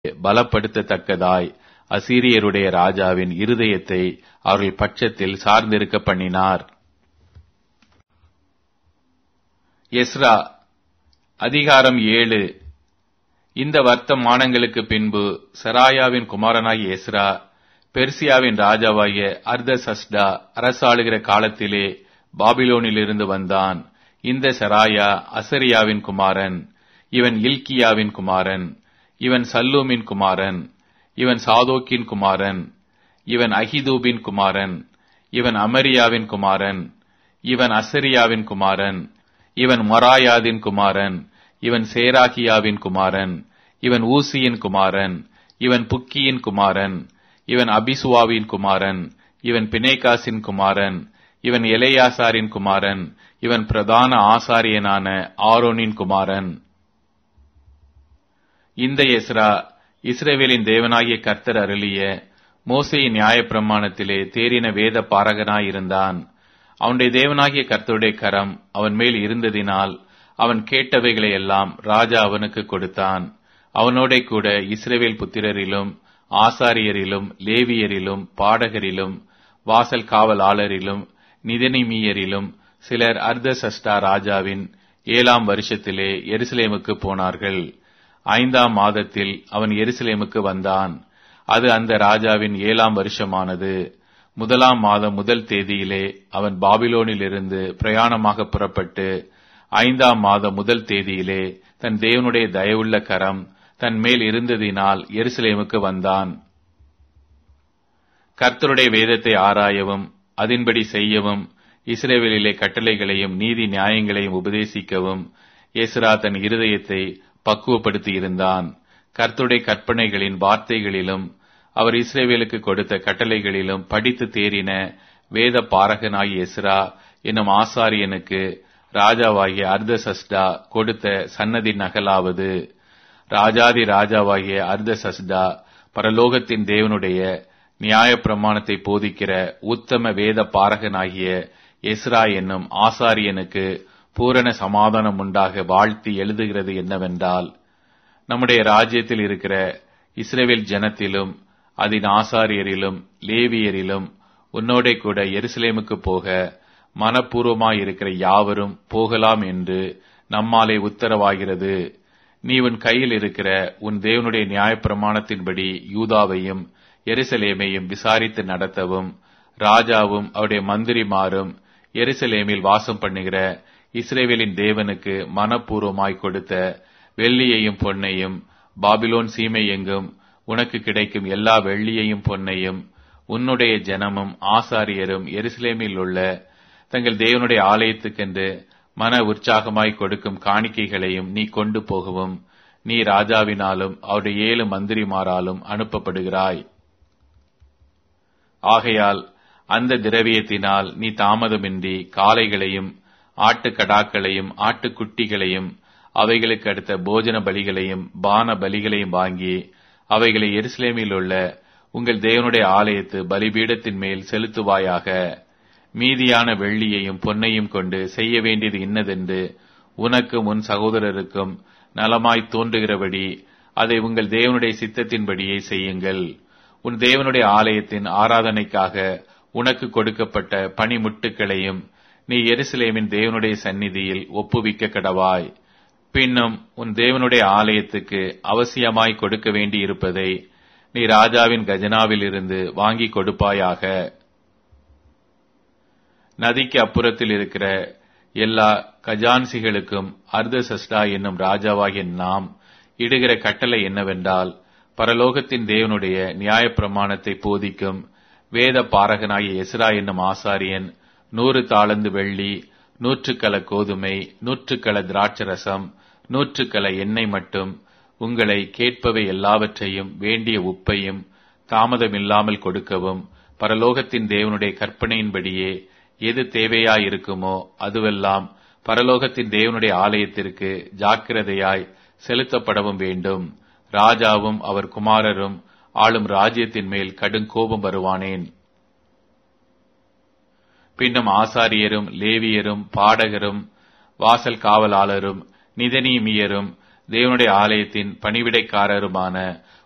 பலப்படுத்தத்தக்கதாய் அசீரியருடைய ராஜாவின் இருதயத்தை அவர்கள் பட்சத்தில் சார்ந்திருக்க பண்ணினார் எஸ்ரா அதிகாரம் ஏழு இந்த வர்த்தமானங்களுக்கு பின்பு சராயாவின் குமாரனாகிய எஸ்ரா பெர்சியாவின் ராஜாவாகிய அர்தசஸ்டா அரசாளுகிற காலத்திலே பாபிலோனிலிருந்து வந்தான் இந்த சராயா அசரியாவின் குமாரன் இவன் இல்கியாவின் குமாரன் இவன் சல்லூமின் குமாரன் இவன் சாதோக்கின் குமாரன் இவன் அகிதூபின் குமாரன் இவன் அமரியாவின் குமாரன் இவன் அசரியாவின் குமாரன் இவன் மொராயாதின் குமாரன் இவன் சேராகியாவின் குமாரன் இவன் ஊசியின் குமாரன் இவன் புக்கியின் குமாரன் இவன் அபிசுவாவின் குமாரன் இவன் பிணைகாசின் குமாரன் இவன் எலையாசாரின் குமாரன் இவன் பிரதான ஆசாரியனான ஆரோனின் குமாரன் இந்த எஸ்ரா இஸ்ரேவேலின் தேவனாகிய கர்த்தர் அருளிய மோசையின் நியாயப்பிரமாணத்திலே தேறின வேத பாரகனாயிருந்தான் அவனுடைய தேவனாகிய கர்த்தருடைய கரம் அவன் மேல் இருந்ததினால் அவன் கேட்டவைகளை எல்லாம் ராஜா அவனுக்கு கொடுத்தான் அவனோட கூட இஸ்ரேவேல் புத்திரரிலும் ஆசாரியரிலும் லேவியரிலும் பாடகரிலும் வாசல் காவலாளரிலும் நிதனிமீயரிலும் சிலர் அர்தசஷ்டா ராஜாவின் ஏழாம் வருஷத்திலே எருசலேமுக்கு போனார்கள் ஐந்தாம் மாதத்தில் அவன் எருசலேமுக்கு வந்தான் அது அந்த ராஜாவின் ஏழாம் வருஷமானது முதலாம் மாதம் முதல் தேதியிலே அவன் பாபிலோனிலிருந்து பிரயாணமாக புறப்பட்டு ஐந்தாம் மாதம் முதல் தேதியிலே தன் தேவனுடைய தயவுள்ள கரம் தன் மேல் இருந்ததினால் எருசலேமுக்கு வந்தான் கர்த்தருடைய வேதத்தை ஆராயவும் அதன்படி செய்யவும் இஸ்ரேவேலிலே கட்டளைகளையும் நீதி நியாயங்களையும் உபதேசிக்கவும் எஸ்ரா தன் இருதயத்தை பக்குவப்படுத்தி இருந்தான் கர்த்தருடைய கற்பனைகளின் வார்த்தைகளிலும் அவர் இஸ்ரேவேலுக்கு கொடுத்த கட்டளைகளிலும் படித்து தேறின வேத பாரகனாகிய எஸ்ரா என்னும் ஆசாரியனுக்கு ராஜாவாகிய அர்தசஸ்டா கொடுத்த சன்னதி நகலாவது ராஜாதி ராஜாவாகிய அர்தசஸ்டா பரலோகத்தின் தேவனுடைய நியாய பிரமாணத்தை போதிக்கிற உத்தம வேத பாரகனாகிய எஸ்ரா என்னும் ஆசாரியனுக்கு பூரண சமாதானம் உண்டாக வாழ்த்தி எழுதுகிறது என்னவென்றால் நம்முடைய ராஜ்யத்தில் இருக்கிற இஸ்ரேவேல் ஜனத்திலும் அதன் ஆசாரியரிலும் லேவியரிலும் உன்னோட கூட எருசலேமுக்கு போக மனப்பூர்வமாயிருக்கிற யாவரும் போகலாம் என்று நம்மாலே உத்தரவாகிறது நீ உன் கையில் இருக்கிற உன் தேவனுடைய நியாயப்பிரமாணத்தின்படி யூதாவையும் எருசலேமையும் விசாரித்து நடத்தவும் ராஜாவும் அவருடைய மந்திரிமாரும் எருசலேமில் வாசம் பண்ணுகிற இஸ்ரேவேலின் தேவனுக்கு மனப்பூர்வமாய் கொடுத்த வெள்ளியையும் பொன்னையும் பாபிலோன் சீமை எங்கும் உனக்கு கிடைக்கும் எல்லா வெள்ளியையும் பொன்னையும் உன்னுடைய ஜனமும் ஆசாரியரும் எருசலேமில் உள்ள தங்கள் தேவனுடைய ஆலயத்துக்கென்று மன உற்சாகமாய் கொடுக்கும் காணிக்கைகளையும் நீ கொண்டு போகவும் நீ ராஜாவினாலும் அவருடைய ஏழு மந்திரிமாராலும் அனுப்பப்படுகிறாய் ஆகையால் அந்த திரவியத்தினால் நீ தாமதமின்றி காளைகளையும் ஆட்டுக்கடாக்களையும் ஆட்டுக்குட்டிகளையும் அவைகளுக்கு அடுத்த போஜன பலிகளையும் பான பலிகளையும் வாங்கி அவைகளை எருசலேமில் உள்ள உங்கள் தேவனுடைய ஆலயத்து பலிபீடத்தின் மேல் செலுத்துவாயாக மீதியான வெள்ளியையும் பொன்னையும் கொண்டு செய்ய வேண்டியது இன்னதென்று உனக்கும் உன் சகோதரருக்கும் நலமாய் தோன்றுகிறபடி அதை உங்கள் தேவனுடைய சித்தத்தின்படியே செய்யுங்கள் உன் தேவனுடைய ஆலயத்தின் ஆராதனைக்காக உனக்கு கொடுக்கப்பட்ட பனிமுட்டுக்களையும் நீ எருசலேமின் தேவனுடைய சந்நிதியில் ஒப்புவிக்க கடவாய் பின்னும் உன் தேவனுடைய ஆலயத்துக்கு அவசியமாய் கொடுக்க வேண்டியிருப்பதை நீ ராஜாவின் கஜனாவில் இருந்து வாங்கி கொடுப்பாயாக நதிக்கு அப்புறத்தில் இருக்கிற எல்லா கஜான்சிகளுக்கும் அர்தசஸ்டா என்னும் ராஜாவாகிய நாம் இடுகிற கட்டளை என்னவென்றால் பரலோகத்தின் தேவனுடைய நியாயப்பிரமாணத்தை போதிக்கும் வேத பாரகனாகிய எஸ்ரா என்னும் ஆசாரியன் நூறு தாளந்து வெள்ளி நூற்றுக்கல கோதுமை நூற்றுக்கல திராட்சரசம் நூற்றுக்கல எண்ணெய் மட்டும் உங்களை கேட்பவை எல்லாவற்றையும் வேண்டிய உப்பையும் தாமதமில்லாமல் கொடுக்கவும் பரலோகத்தின் தேவனுடைய கற்பனையின்படியே எது தேவையாயிருக்குமோ அதுவெல்லாம் பரலோகத்தின் தேவனுடைய ஆலயத்திற்கு ஜாக்கிரதையாய் செலுத்தப்படவும் வேண்டும் ராஜாவும் அவர் குமாரரும் ஆளும் ராஜ்யத்தின் மேல் கடும் கோபம் வருவானேன் பின்னும் ஆசாரியரும் லேவியரும் பாடகரும் வாசல் காவலாளரும் நிதனீமியரும் தேவனுடைய ஆலயத்தின் பணிவிடைக்காரருமான